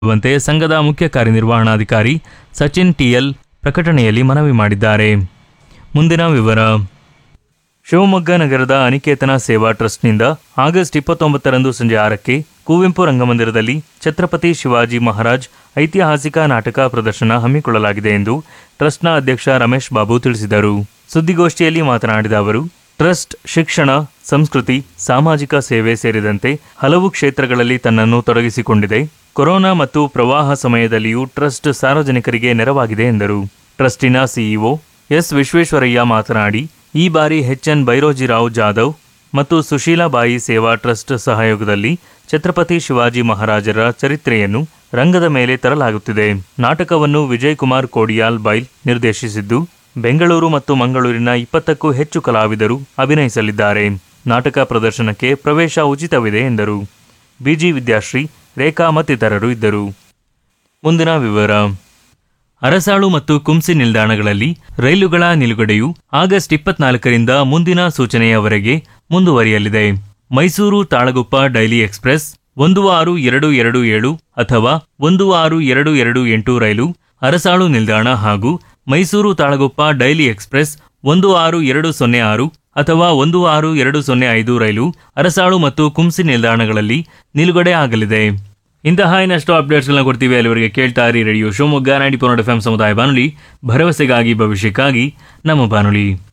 ಮಾಡುವಂತೆ ಸಂಘದ ಮುಖ್ಯ ಕಾರ್ಯನಿರ್ವಹಣಾಧಿಕಾರಿ ಸಚಿನ್ ಟಿಎಲ್ ಪ್ರಕಟಣೆಯಲ್ಲಿ ಮನವಿ ಮಾಡಿದ್ದಾರೆ ಮುಂದಿನ ವಿವರ ಶಿವಮೊಗ್ಗ ನಗರದ ಅನಿಕೇತನ ಸೇವಾ ಟ್ರಸ್ಟ್ನಿಂದ ಆಗಸ್ಟ್ ಇಪ್ಪತ್ತೊಂಬತ್ತರಂದು ಸಂಜೆ ಆರಕ್ಕೆ ಕುವೆಂಪು ರಂಗಮಂದಿರದಲ್ಲಿ ಛತ್ರಪತಿ ಶಿವಾಜಿ ಮಹಾರಾಜ್ ಐತಿಹಾಸಿಕ ನಾಟಕ ಪ್ರದರ್ಶನ ಹಮ್ಮಿಕೊಳ್ಳಲಾಗಿದೆ ಎಂದು ಟ್ರಸ್ಟ್ನ ಅಧ್ಯಕ್ಷ ರಮೇಶ್ ಬಾಬು ತಿಳಿಸಿದರು ಸುದ್ದಿಗೋಷ್ಠಿಯಲ್ಲಿ ಮಾತನಾಡಿದ ಅವರು ಟ್ರಸ್ಟ್ ಶಿಕ್ಷಣ ಸಂಸ್ಕೃತಿ ಸಾಮಾಜಿಕ ಸೇವೆ ಸೇರಿದಂತೆ ಹಲವು ಕ್ಷೇತ್ರಗಳಲ್ಲಿ ತನ್ನನ್ನು ತೊಡಗಿಸಿಕೊಂಡಿದೆ ಕೊರೋನಾ ಮತ್ತು ಪ್ರವಾಹ ಸಮಯದಲ್ಲಿಯೂ ಟ್ರಸ್ಟ್ ಸಾರ್ವಜನಿಕರಿಗೆ ನೆರವಾಗಿದೆ ಎಂದರು ಟ್ರಸ್ಟಿನ ಸಿಇಒ ಎಸ್ ವಿಶ್ವೇಶ್ವರಯ್ಯ ಮಾತನಾಡಿ ಈ ಬಾರಿ ಎನ್ ಬೈರೋಜಿರಾವ್ ಜಾಧವ್ ಮತ್ತು ಸುಶೀಲಾಬಾಯಿ ಸೇವಾ ಟ್ರಸ್ಟ್ ಸಹಯೋಗದಲ್ಲಿ ಛತ್ರಪತಿ ಶಿವಾಜಿ ಮಹಾರಾಜರ ಚರಿತ್ರೆಯನ್ನು ರಂಗದ ಮೇಲೆ ತರಲಾಗುತ್ತಿದೆ ನಾಟಕವನ್ನು ವಿಜಯ್ ಕುಮಾರ್ ಕೋಡಿಯಾಲ್ ಬೈಲ್ ನಿರ್ದೇಶಿಸಿದ್ದು ಬೆಂಗಳೂರು ಮತ್ತು ಮಂಗಳೂರಿನ ಇಪ್ಪತ್ತಕ್ಕೂ ಹೆಚ್ಚು ಕಲಾವಿದರು ಅಭಿನಯಿಸಲಿದ್ದಾರೆ ನಾಟಕ ಪ್ರದರ್ಶನಕ್ಕೆ ಪ್ರವೇಶ ಉಚಿತವಿದೆ ಎಂದರು ಬಿಜಿ ವಿದ್ಯಾಶ್ರೀ ರೇಖಾ ಮತ್ತಿತರರು ಇದ್ದರು ಮುಂದಿನ ವಿವರ ಅರಸಾಳು ಮತ್ತು ಕುಂಸಿ ನಿಲ್ದಾಣಗಳಲ್ಲಿ ರೈಲುಗಳ ನಿಲುಗಡೆಯು ಆಗಸ್ಟ್ ಇಪ್ಪತ್ನಾಲ್ಕರಿಂದ ಮುಂದಿನ ಸೂಚನೆಯವರೆಗೆ ಮುಂದುವರಿಯಲಿದೆ ಮೈಸೂರು ತಾಳಗುಪ್ಪ ಡೈಲಿ ಎಕ್ಸ್ಪ್ರೆಸ್ ಒಂದು ಆರು ಎರಡು ಎರಡು ಏಳು ಅಥವಾ ಒಂದು ಆರು ಎರಡು ಎರಡು ಎಂಟು ರೈಲು ಅರಸಾಳು ನಿಲ್ದಾಣ ಹಾಗೂ ಮೈಸೂರು ತಾಳಗುಪ್ಪ ಡೈಲಿ ಎಕ್ಸ್ಪ್ರೆಸ್ ಒಂದು ಆರು ಎರಡು ಸೊನ್ನೆ ಆರು ಅಥವಾ ಒಂದು ಆರು ಎರಡು ಸೊನ್ನೆ ಐದು ರೈಲು ಅರಸಾಳು ಮತ್ತು ಕುಂಸಿ ನಿಲ್ದಾಣಗಳಲ್ಲಿ ನಿಲುಗಡೆ ಆಗಲಿದೆ ಇಂತಹ ಇನ್ನಷ್ಟು ಅಪ್ಡೇಟ್ಸ್ಗಳನ್ನ ಕೊಡ್ತೀವಿ ಅಲ್ಲಿವರೆಗೆ ಕೇಳ್ತಾ ಇರಿ radio Shivamogga ninety four F M ಸಮುದಾಯ ಬಾನುಲಿ ಭರವಸೆಗಾಗಿ ಭವಿಷ್ಯಕ್ಕಾಗಿ ನಮ್ಮ ಬಾನುಲಿ